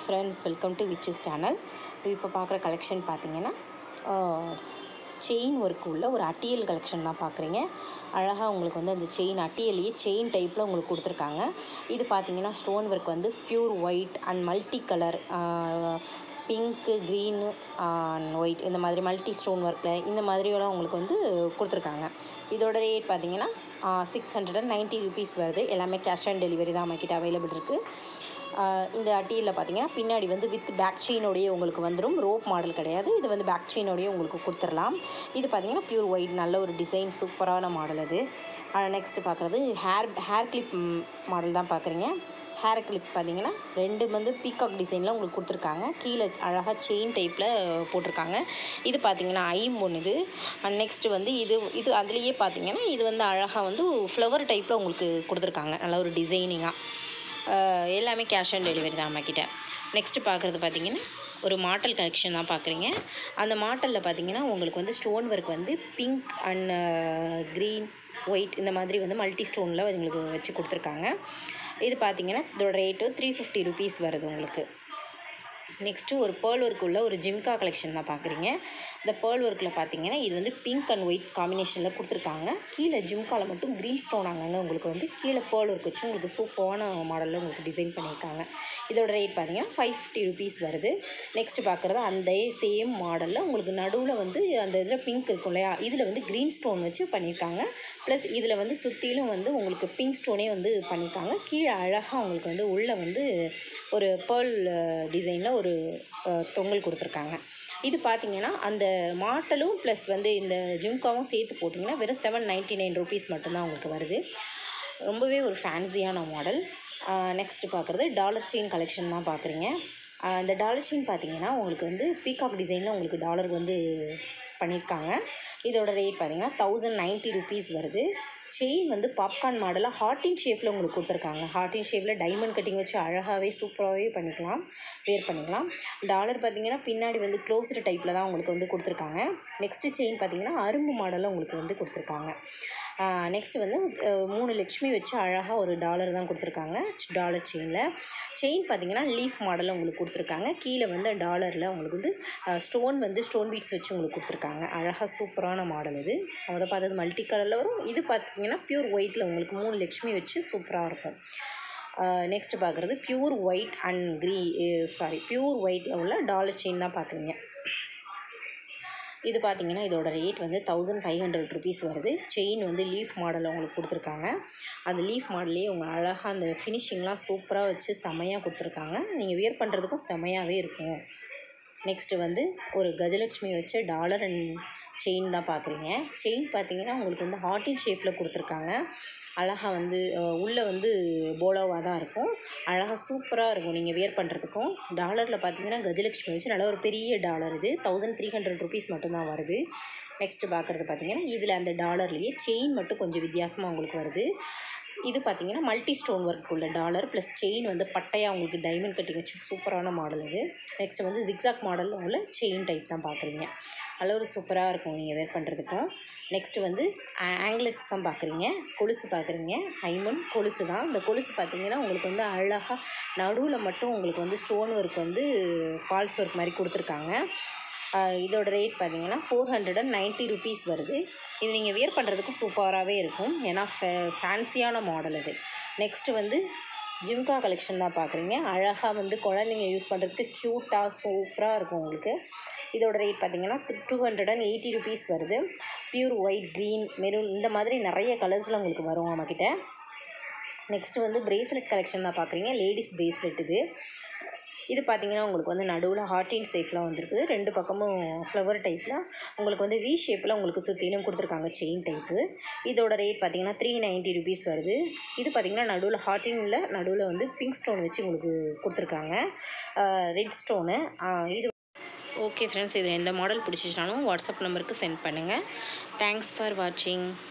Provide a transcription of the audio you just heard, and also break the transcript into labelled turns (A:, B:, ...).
A: friends welcome to விச்சஸ் channel இப்போ பார்க்குற கலெக்ஷன் பார்த்தீங்கன்னா செயின் ஒர்க் உள்ள ஒரு அட்டியல் கலெக்ஷன் தான் பார்க்குறீங்க அழகாக உங்களுக்கு வந்து அந்த செயின் அட்டியலையே செயின் டைப்பில் உங்களுக்கு கொடுத்துருக்காங்க இது பார்த்தீங்கன்னா ஸ்டோன் ஒர்க் வந்து pure white and multi colour pink green and white இந்த மாதிரி மல்டி ஸ்டோன் ஒர்க்கில் இந்த மாதிரியெல்லாம் உங்களுக்கு வந்து கொடுத்துருக்காங்க இதோட ரேட் பார்த்தீங்கன்னா six hundred and ninety rupees வருது எல்லாமே கேஷ் ஆன் டெலிவரி தான் நம்மக்கிட்ட அவைலபிள் இருக்குது இந்த அட்டியில் பார்த்தீங்கன்னா பின்னாடி வந்து வித் பேக் செயினோடையே உங்களுக்கு வந்துடும் ரோப் மாடல் கிடையாது இது வந்து பேக் செயினோடையே உங்களுக்கு கொடுத்துடலாம் இது பார்த்தீங்கன்னா பியூர் ஒயிட் நல்ல ஒரு டிசைன் சூப்பரான மாடல் அது நெக்ஸ்ட்டு பார்க்குறது ஹேர் ஹேர் கிளிப் மாடல் தான் பார்க்குறீங்க ஹேர் கிளிப் பார்த்தீங்கன்னா ரெண்டு வந்து பீகாக் டிசைனில் உங்களுக்கு கொடுத்துருக்காங்க கீழே அழகாக செயின் டைப்பில் போட்டிருக்காங்க இது பார்த்தீங்கன்னா ஐம்பொன் இது அண்ட் நெக்ஸ்ட்டு வந்து இது இது அதுலேயே பார்த்தீங்கன்னா இது வந்து அழகாக வந்து ஃப்ளவர் டைப்பில் உங்களுக்கு கொடுத்துருக்காங்க நல்ல ஒரு டிசைனிங்காக எல்லாமே கேஷ் ஆன் டெலிவரி தான் நம்மக்கிட்ட நெக்ஸ்ட்டு பார்க்குறது பார்த்தீங்கன்னா ஒரு மாட்டல் கலெக்ஷன் தான் பார்க்குறீங்க அந்த மாட்டலில் பார்த்தீங்கன்னா உங்களுக்கு வந்து ஸ்டோன் ஒர்க் வந்து பிங்க் அண்ட் க்ரீன் ஒயிட் இந்த மாதிரி வந்து மல்டி ஸ்டோனில் உங்களுக்கு வச்சு கொடுத்துருக்காங்க இது பார்த்தீங்கன்னா இதோட ரேட்டு த்ரீ ஃபிஃப்டி ருபீஸ் வருது உங்களுக்கு நெக்ஸ்ட்டு ஒரு பேர்ல் ஒர்க் உள்ள ஒரு ஜிம்கா கலெக்ஷன் தான் பார்க்குறீங்க இந்த பேர்ல் ஒர்க்கில் பார்த்தீங்கன்னா இது வந்து பிங்க் அண்ட் ஒயிட் காம்பினேஷனில் கொடுத்துருக்காங்க கீழே ஜிம்காவில் மட்டும் க்ரீன் ஸ்டோன் அங்கங்கே உங்களுக்கு வந்து கீழே பேர்ல் ஒர்க் வச்சு உங்களுக்கு சூப்பரான மாடலில் உங்களுக்கு டிசைன் பண்ணியிருக்காங்க இதோட ரேட் பார்த்தீங்கன்னா ஃபைவ் ஃபிஃப்டி ருபீஸ் வருது நெக்ஸ்ட்டு பார்க்குறது அந்த சேம் மாடலில் உங்களுக்கு நடுவில் வந்து அந்த இதில் பிங்க் இருக்கும் இல்லையா இதில் வந்து க்ரீன் ஸ்டோன் வச்சு பண்ணியிருக்காங்க ப்ளஸ் இதில் வந்து சுற்றிலும் வந்து உங்களுக்கு பிங்க் ஸ்டோனே வந்து பண்ணியிருக்காங்க கீழே அழகாக உங்களுக்கு வந்து உள்ளே வந்து ஒரு பேர்ல் டிசைனில் ஒரு தொங்கல் கொடுத்துருக்காங்க இது பார்த்தீங்கன்னா அந்த மாட்டலும் ப்ளஸ் வந்து இந்த ஜிம்காவும் சேர்த்து போட்டிங்கன்னா வெறும் செவன் நைன்ட்டி நைன் ருபீஸ் மட்டும்தான் உங்களுக்கு வருது ரொம்பவே ஒரு ஃபேன்சியான மாடல் நெக்ஸ்ட்டு பார்க்குறது டாலர் செயின் கலெக்ஷன் தான் பார்க்குறீங்க இந்த டாலர் செயின் பார்த்தீங்கன்னா உங்களுக்கு வந்து பீகாக் டிசைனில் உங்களுக்கு டாலர் வந்து பண்ணியிருக்காங்க இதோட ரேட் பார்த்தீங்கன்னா தௌசண்ட் நைன்ட்டி ருபீஸ் வருது செயின் வந்து பாப்கார்ன் மாடலாக ஹார்டின் ஷேப்பில் உங்களுக்கு கொடுத்துருக்காங்க ஹார்டின் ஷேப்பில் டைமண்ட் கட்டிங் வச்சு அழகாகவே சூப்பராகவே பண்ணிக்கலாம் வேர் பண்ணிக்கலாம் டாலர் பார்த்திங்கன்னா பின்னாடி வந்து க்ளோஸ்டு டைப்பில் தான் உங்களுக்கு வந்து கொடுத்துருக்காங்க நெக்ஸ்ட்டு செயின் பார்த்திங்கன்னா அரும்பு மாடலில் உங்களுக்கு வந்து கொடுத்துருக்காங்க நெக்ஸ்ட்டு வந்து மூணு லட்சுமி வச்சு அழகாக ஒரு டாலர் தான் கொடுத்துருக்காங்க டாலர் செயினில் செயின் பார்த்திங்கன்னா லீஃப் மாடலில் உங்களுக்கு கொடுத்துருக்காங்க கீழே வந்து டாலரில் உங்களுக்கு வந்து ஸ்டோன் வந்து ஸ்டோன் பீட்ஸ் வச்சு உங்களுக்கு கொடுத்துருக்காங்க அழகாக சூப்பரான மாடல் இது அதை பார்த்தது மல்டி கலரில் வரும் இது பார்த்திங்கன்னா பியூர் ஒயிட்டில் உங்களுக்கு மூணு லட்சுமி வச்சு சூப்பராக இருக்கும் நெக்ஸ்ட்டு பார்க்குறது pure white and green sorry pure ஒயிட்டில் உள்ள டாலர் செயின் தான் பார்க்குறீங்க இது பார்த்தீங்கன்னா இதோட ரேட் வந்து தௌசண்ட் ஃபைவ் ஹண்ட்ரட் ருபீஸ் வருது செயின் வந்து லீஃப் மாடலில் உங்களுக்கு கொடுத்துருக்காங்க அந்த லீஃப் மாடல்லையே உங்கள் அழகாக அந்த ஃபினிஷிங்லாம் சூப்பராக வச்சு செமையாக கொடுத்துருக்காங்க நீங்கள் வியர் பண்ணுறதுக்கும் செமையாகவே இருக்கும் நெக்ஸ்ட்டு வந்து ஒரு கஜலட்சுமி வச்ச டாலர் அண்ட் செயின் தான் பார்க்குறீங்க செயின் பார்த்தீங்கன்னா உங்களுக்கு வந்து ஹார்டின் ஷேப்பில் கொடுத்துருக்காங்க அழகாக வந்து உள்ளே வந்து போலோவாக தான் இருக்கும் அழகாக சூப்பராக இருக்கும் நீங்கள் வியர் பண்ணுறதுக்கும் டாலரில் பார்த்தீங்கன்னா கஜலட்சுமி வச்சு நல்ல ஒரு பெரிய டாலர் இது தௌசண்ட் த்ரீ ஹண்ட்ரட் ருபீஸ் மட்டும்தான் வருது நெக்ஸ்ட்டு பார்க்குறது பார்த்தீங்கன்னா இதில் அந்த டாலர்லேயே செயின் மட்டும் கொஞ்சம் வித்தியாசமாக உங்களுக்கு வருது இது பார்த்தீங்கன்னா மல்டி ஸ்டோன் ஒர்க் உள்ள டாலர் ப்ளஸ் செயின் வந்து பட்டையாக உங்களுக்கு டைமண்ட் கட்டிங் வச்சு சூப்பரான மாடல் இது நெக்ஸ்ட் வந்து ஜிக்ஸாக் மாடலில் உள்ள செயின் டைப் தான் பார்க்குறீங்க நல்ல ஒரு சூப்பராக இருக்கும் நீங்கள் வேர் பண்ணுறதுக்கும் நெக்ஸ்ட்டு வந்து ஆங்கிலட்ஸ் தான் பார்க்குறீங்க கொலுசு பார்க்குறீங்க ஐமன் கொலுசு தான் இந்த கொலுசு பார்த்தீங்கன்னா உங்களுக்கு வந்து அழகாக நடுவில் மட்டும் உங்களுக்கு வந்து ஸ்டோன் ஒர்க் வந்து ஃபால்ஸ் ஒர்க் மாதிரி கொடுத்துருக்காங்க இதோட ரேட் பார்த்தீங்கன்னா four hundred and ninety rupees வருது இது நீங்கள் வியர் பண்ணுறதுக்கும் சூப்பராகவே இருக்கும் ஏன்னா ஃபே ஃபேன்சியான மாடல் இது நெக்ஸ்ட்டு வந்து ஜிம்கா கலெக்ஷன் தான் பார்க்குறீங்க அழகாக வந்து குழந்தைங்க யூஸ் பண்ணுறதுக்கு க்யூட்டாக சூப்பராக இருக்கும் உங்களுக்கு இதோட ரேட் பார்த்தீங்கன்னா two hundred and eighty rupees வருது பியூர் ஒயிட் க்ரீன் மெரூன் இந்த மாதிரி நிறைய கலர்ஸில் உங்களுக்கு வரும் நம்மக்கிட்ட நெக்ஸ்ட்டு வந்து ப்ரேஸ்லெட் கலெக்ஷன் தான் பார்க்குறீங்க லேடிஸ் ப்ரேஸ்லெட் இது இது பார்த்திங்கன்னா உங்களுக்கு வந்து நடுவில் ஹார்டின் சேஃப்லாம் வந்துருக்குது ரெண்டு பக்கமும் ஃப்ளவர் டைப்பில் உங்களுக்கு வந்து வி ஷேப்பில் உங்களுக்கு சுற்றிலும் கொடுத்துருக்காங்க செயின் டைப்பு இதோட ரேட் பார்த்திங்கன்னா த்ரீ நைன்ட்டி ருபீஸ் வருது இது பார்த்திங்கன்னா நடுவில் ஹார்டினில் நடுவில் வந்து பிங்க் ஸ்டோன் வச்சு உங்களுக்கு கொடுத்துருக்காங்க ரெட் ஸ்டோனு இது ஓகே ஃப்ரெண்ட்ஸ் இது எந்த மாடல் பிடிச்சிச்சினாலும் வாட்ஸ்அப் நம்பருக்கு சென்ட் பண்ணுங்கள் தேங்க்ஸ் ஃபார் வாட்சிங்